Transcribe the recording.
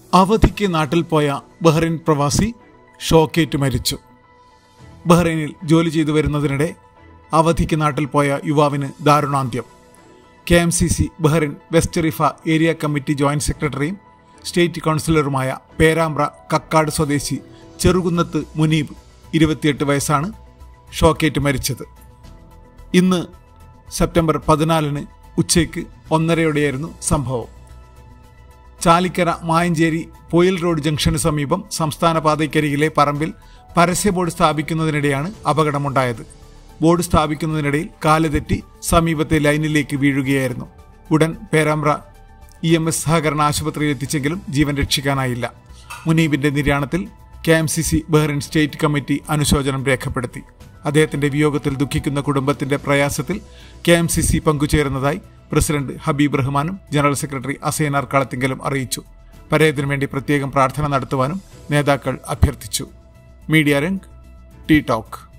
അവധിക്ക് നാട്ടിൽ പോയ ബഹ്റൈൻ പ്രവാസി ഷോക്കേറ്റ് മരിച്ചു ബഹ്റൈനിൽ ജോലി ചെയ്തു വരുന്നതിനിടെ അവധിക്ക് നാട്ടിൽ പോയ യുവാവിന് ദാരുണാന്ത്യം K M C C Bahrain west Riffa area committee joint സെക്രട്ടറിയും സ്റ്റേറ്റ് കൗൺസിലറുമായ പേരാമ്പ്ര കക്കാട് സ്വദേശി ചെറുകുന്നത്ത് മുനീബ് ഇരുപത്തിയെട്ട് വയസ്സാണ് ഷോക്കേറ്റ് മരിച്ചത് ഇന്ന് സെപ്റ്റംബർ പതിനാലിന് ഉച്ചയ്ക്ക് ഒന്നരയോടെയായിരുന്നു സംഭവം ചാലിക്കര മായഞ്ചേരി പൊയിൽ റോഡ് ജംഗ്ഷന് സമീപം സംസ്ഥാന പാതയ്ക്കരികിലെ പറമ്പിൽ പരസ്യ ബോർഡ് സ്ഥാപിക്കുന്നതിനിടെയാണ് അപകടമുണ്ടായത് ബോർഡ് സ്ഥാപിക്കുന്നതിനിടയിൽ കാല് തെറ്റി സമീപത്തെ ലൈനിലേക്ക് വീഴുകയായിരുന്നു ഉടൻ പേരാമ്പ്ര ഇ എം എസ് സഹകരണ ആശുപത്രിയിൽ എത്തിച്ചെങ്കിലും ജീവൻ രക്ഷിക്കാനായില്ല മുനീബിന്റെ നിര്യാണത്തിൽ K M C C Bahrain state committee അനുശോചനം രേഖപ്പെടുത്തി അദ്ദേഹത്തിന്റെ വിയോഗത്തിൽ ദുഃഖിക്കുന്ന കുടുംബത്തിന്റെ പ്രയാസത്തിൽ കെ എം സി സി പങ്കുചേരുന്നതായി പ്രസിഡന്റ് ഹബീബ് റഹ്മാനും ജനറൽ സെക്രട്ടറി അസൈനാർ കളത്തിങ്കലും അറിയിച്ചു പരേതിനു വേണ്ടി പ്രത്യേകം പ്രാർത്ഥന നടത്തുവാനും നേതാക്കൾ അഭ്യർത്ഥിച്ചു മീഡിയ രംഗ് ടി ടോക്ക്